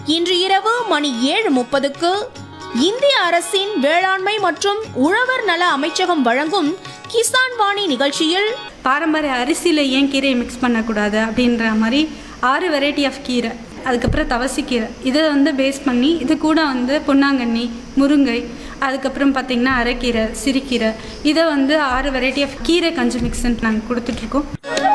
இன்று இரவு மணி ஏழு முப்பதுக்கு இந்திய அரசின் வேளாண்மை மற்றும் உழவர் நல அமைச்சகம் வழங்கும் கிசான் வாணி நிகழ்ச்சியில் பாரம்பரிய அரிசியில் ஏன் கீரையை மிக்ஸ் பண்ணக்கூடாது அப்படின்ற மாதிரி ஆறு வெரைட்டி ஆஃப் கீரை அதுக்கப்புறம் தவசிக்கீரை இதை வந்து பேஸ் பண்ணி இது கூட வந்து பொன்னாங்கண்ணி முருங்கை அதுக்கப்புறம் பார்த்திங்கன்னா அரைக்கீரை சிறுகீரை இதை வந்து ஆறு வெரைட்டி ஆஃப் கீரை கஞ்சி மிக்ஸ்ன்னு நாங்கள் கொடுத்துட்ருக்கோம்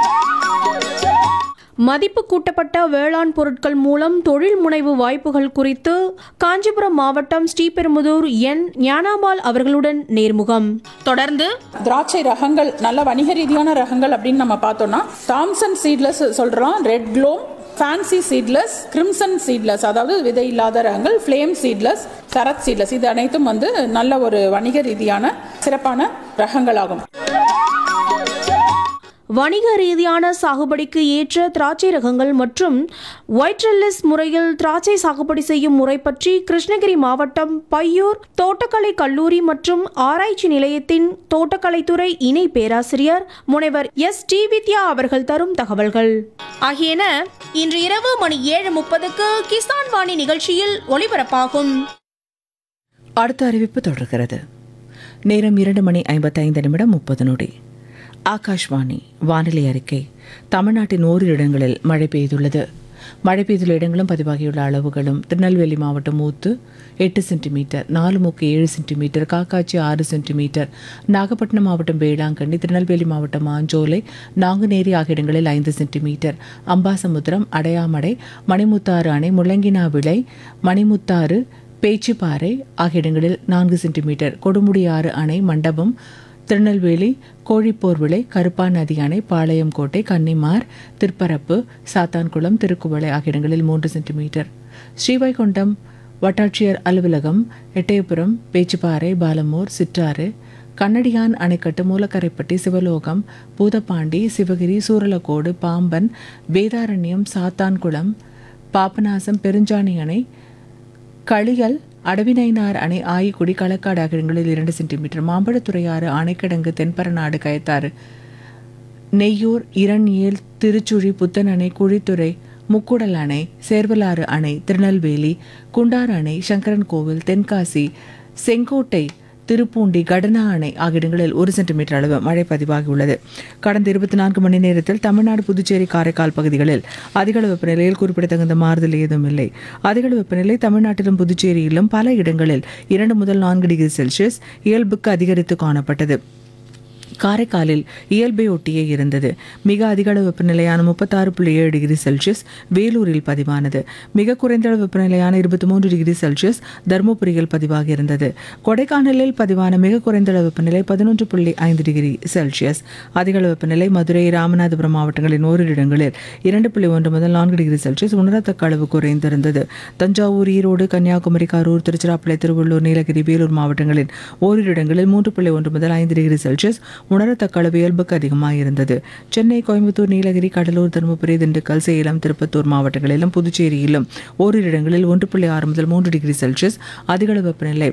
மதிப்பு கூட்டப்பட்ட வேளாண் பொருட்கள் மூலம் தொழில் முனைவு வாய்ப்புகள் குறித்து காஞ்சிபுரம் மாவட்டம் ஸ்ரீபெரும்புதூர் என் ஞானாம்பாள் அவர்களுடன் நேர்முகம் தொடர்ந்து திராட்சை ரகங்கள் நல்ல வணிக ரீதியான ரகங்கள் அப்படின்னு நம்ம பார்த்தோம்னா தாம்சன் சீட்லெஸ் சொல்கிறோம் red globe fancy seedless crimson seedless அதாவது விதை இல்லாத ரகங்கள் ஃப்ளேம் சீட்லெஸ் சரத் சீட்லெஸ் இது அனைத்தும் வந்து நல்ல ஒரு வணிக ரீதியான சிறப்பான ரகங்களாகும் வணிக ரீதியான சாகுபடிக்கு ஏற்ற திராட்சை ரகங்கள் மற்றும் ஒயிட்ரெல்லிஸ் முறையில் திராட்சை சாகுபடி செய்யும் முறை பற்றி கிருஷ்ணகிரி மாவட்டம் பையூர் தோட்டக்கலை கல்லூரி மற்றும் ஆராய்ச்சி நிலையத்தின் தோட்டக்கலைத்துறை இணை பேராசிரியர் முனைவர் எஸ் டி வித்யா அவர்கள் தரும் தகவல்கள் ஆகியன இன்று இரவு மணி ஏழு முப்பதுக்கு கிசான் வாணி நிகழ்ச்சியில் ஒளிபரப்பாகும் அடுத்த அறிவிப்பு தொடர்கிறது நேரம் இரண்டு மணி ஐம்பத்தைந்து நிமிடம் முப்பது நொடி ஆகாஷ்வாணி வானிலை அறிக்கை தமிழ்நாட்டின் ஓரிரு இடங்களில் மழை பெய்துள்ளது மழை பெய்துள்ள இடங்களும் பதிவாகியுள்ள அளவுகளும் திருநெல்வேலி மாவட்டம் ஊத்து எட்டு சென்டிமீட்டர் நாலுமுக்கு ஏழு சென்டிமீட்டர் காக்காட்சி ஆறு சென்டிமீட்டர் நாகப்பட்டினம் மாவட்டம் வேளாங்கண்ணி திருநெல்வேலி மாவட்டம் மாஞ்சோலை நாங்குநேரி ஆகிய இடங்களில் ஐந்து சென்டிமீட்டர் அம்பாசமுத்திரம் அடையாமடை மணிமுத்தாறு அணை முள்ளங்கினா விளை மணிமுத்தாறு பேச்சிப்பாறை ஆகிய இடங்களில் நான்கு சென்டிமீட்டர் கொடுமுடியாறு அணை மண்டபம் திருநெல்வேலி கோழிப்போர் விளை கருப்பா நதி அணை பாளையங்கோட்டை கன்னிமார் திருப்பரப்பு சாத்தான்குளம் திருக்குவளை ஆகிய இடங்களில் மூன்று சென்டிமீட்டர் ஸ்ரீவைகுண்டம் வட்டாட்சியர் அலுவலகம் எட்டயபுரம் பேச்சுப்பாறை பாலமூர் சிற்றாறு கண்ணடியான் அணைக்கட்டு மூலக்கரைப்பட்டி சிவலோகம் பூதப்பாண்டி சிவகிரி சூரலக்கோடு பாம்பன் வேதாரண்யம் சாத்தான்குளம் பாபநாசம் பெருஞ்சாணி அணை களியல் அடவினைனார் அணை ஆயிக்குடி களக்காடு ஆகிய இடங்களில் இரண்டு சென்டிமீட்டர் மாம்பழத்துறையாறு ஆணைக்கிடங்கு தென்பரநாடு கயத்தாறு நெய்யூர் இரண்யேல் திருச்சுழி புத்தன் அணை குழித்துறை முக்குடல் அணை சேர்வலாறு அணை திருநெல்வேலி குண்டார் அணை சங்கரன் கோவில் தென்காசி செங்கோட்டை திருப்பூண்டி கடனா அணை ஆகிய இடங்களில் ஒரு சென்டிமீட்டர் அளவு மழை பதிவாகியுள்ளது கடந்த இருபத்தி நான்கு மணி நேரத்தில் தமிழ்நாடு புதுச்சேரி காரைக்கால் பகுதிகளில் அதிகளவு வெப்பநிலையில் குறிப்பிடத்தகுந்த மாறுதல் ஏதும் இல்லை அதிகளவு வெப்பநிலை தமிழ்நாட்டிலும் புதுச்சேரியிலும் பல இடங்களில் இரண்டு முதல் நான்கு டிகிரி செல்சியஸ் இயல்புக்கு அதிகரித்து காணப்பட்டது காரைக்காலில் இயல்பை ஒட்டியே இருந்தது மிக அதிக அளவு வெப்பநிலையான முப்பத்தாறு புள்ளி ஏழு டிகிரி செல்சியஸ் வேலூரில் பதிவானது மிக குறைந்த அளவு வெப்பநிலையான இருபத்தி மூன்று டிகிரி செல்சியஸ் தருமபுரியில் பதிவாகி இருந்தது கொடைக்கானலில் பதிவான மிக குறைந்த அளவு வெப்பநிலை பதினொன்று புள்ளி ஐந்து டிகிரி செல்சியஸ் அதிக அளவு வெப்பநிலை மதுரை ராமநாதபுரம் மாவட்டங்களின் ஓரிரு இடங்களில் இரண்டு புள்ளி ஒன்று முதல் நான்கு டிகிரி செல்சியஸ் உணரத்தக்க அளவு குறைந்திருந்தது தஞ்சாவூர் ஈரோடு கன்னியாகுமரி கரூர் திருச்சிராப்பள்ளி திருவள்ளூர் நீலகிரி வேலூர் மாவட்டங்களின் ஓரிரு இடங்களில் மூன்று புள்ளி ஒன்று முதல் ஐந்து டிகிரி செல்சியஸ் உணரத்தக்க அளவு இயல்புக்கு அதிகமாக இருந்தது சென்னை கோயம்புத்தூர் நீலகிரி கடலூர் தருமபுரி திண்டுக்கல் சேலம் திருப்பத்தூர் மாவட்டங்களிலும் புதுச்சேரியிலும் ஓரிரு இடங்களில் ஒன்று புள்ளி ஆறு முதல் மூன்று டிகிரி செல்சியஸ் அதிகளவு வெப்பநிலை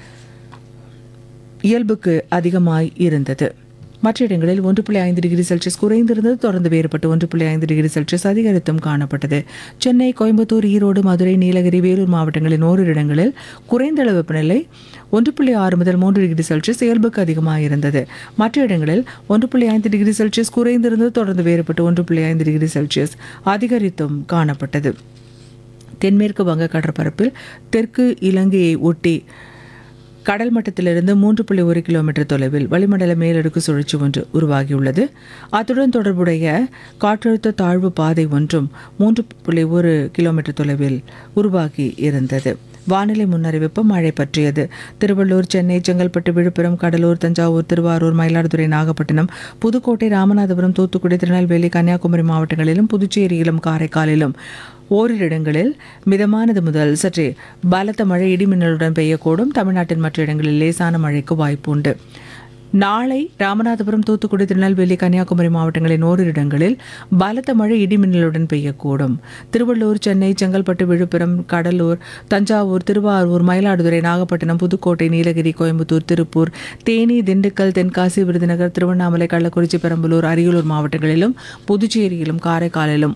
இயல்புக்கு அதிகமாய் இருந்தது மற்ற இடங்களில் ஒன்று புள்ளி ஐந்து டிகிரி செல்சியஸ் குறைந்திருந்தது தொடர்ந்து வேறுபட்டு ஒன்று புள்ளி ஐந்து டிகிரி செல்சியஸ் அதிகரித்தும் காணப்பட்டது சென்னை கோயம்புத்தூர் ஈரோடு மதுரை நீலகிரி வேலூர் மாவட்டங்களின் ஓரிரு இடங்களில் குறைந்த அளவு வெப்பநிலை ஒன்று புள்ளி ஆறு முதல் மூன்று டிகிரி செல்சியஸ் இயல்புக்கு அதிகமாக இருந்தது மற்ற இடங்களில் ஒன்று புள்ளி ஐந்து டிகிரி செல்சியஸ் குறைந்திருந்தது தொடர்ந்து வேறுபட்டு ஒன்று புள்ளி ஐந்து டிகிரி செல்சியஸ் அதிகரித்தும் காணப்பட்டது தென்மேற்கு வங்க கடற்பரப்பில் தெற்கு இலங்கையை ஒட்டி கடல் மட்டத்திலிருந்து மூன்று புள்ளி ஒரு கிலோமீட்டர் தொலைவில் வளிமண்டல மேலடுக்கு சுழற்சி ஒன்று உருவாகியுள்ளது அத்துடன் தொடர்புடைய காற்றழுத்த தாழ்வு பாதை ஒன்றும் மூன்று புள்ளி ஒரு கிலோமீட்டர் தொலைவில் உருவாகி இருந்தது வானிலை முன்னறிவிப்பு மழை பற்றியது திருவள்ளூர் சென்னை செங்கல்பட்டு விழுப்புரம் கடலூர் தஞ்சாவூர் திருவாரூர் மயிலாடுதுறை நாகப்பட்டினம் புதுக்கோட்டை ராமநாதபுரம் தூத்துக்குடி திருநெல்வேலி கன்னியாகுமரி மாவட்டங்களிலும் புதுச்சேரியிலும் காரைக்காலிலும் ஓரிரு இடங்களில் மிதமானது முதல் சற்றே பலத்த மழை இடிமின்னலுடன் பெய்யக்கூடும் தமிழ்நாட்டின் மற்ற இடங்களில் லேசான மழைக்கு வாய்ப்பு உண்டு நாளை ராமநாதபுரம் தூத்துக்குடி திருநெல்வேலி கன்னியாகுமரி மாவட்டங்களின் ஓரிரு இடங்களில் பலத்த மழை இடிமின்னலுடன் பெய்யக்கூடும் திருவள்ளூர் சென்னை செங்கல்பட்டு விழுப்புரம் கடலூர் தஞ்சாவூர் திருவாரூர் மயிலாடுதுறை நாகப்பட்டினம் புதுக்கோட்டை நீலகிரி கோயம்புத்தூர் திருப்பூர் தேனி திண்டுக்கல் தென்காசி விருதுநகர் திருவண்ணாமலை கள்ளக்குறிச்சி பெரம்பலூர் அரியலூர் மாவட்டங்களிலும் புதுச்சேரியிலும் காரைக்காலிலும்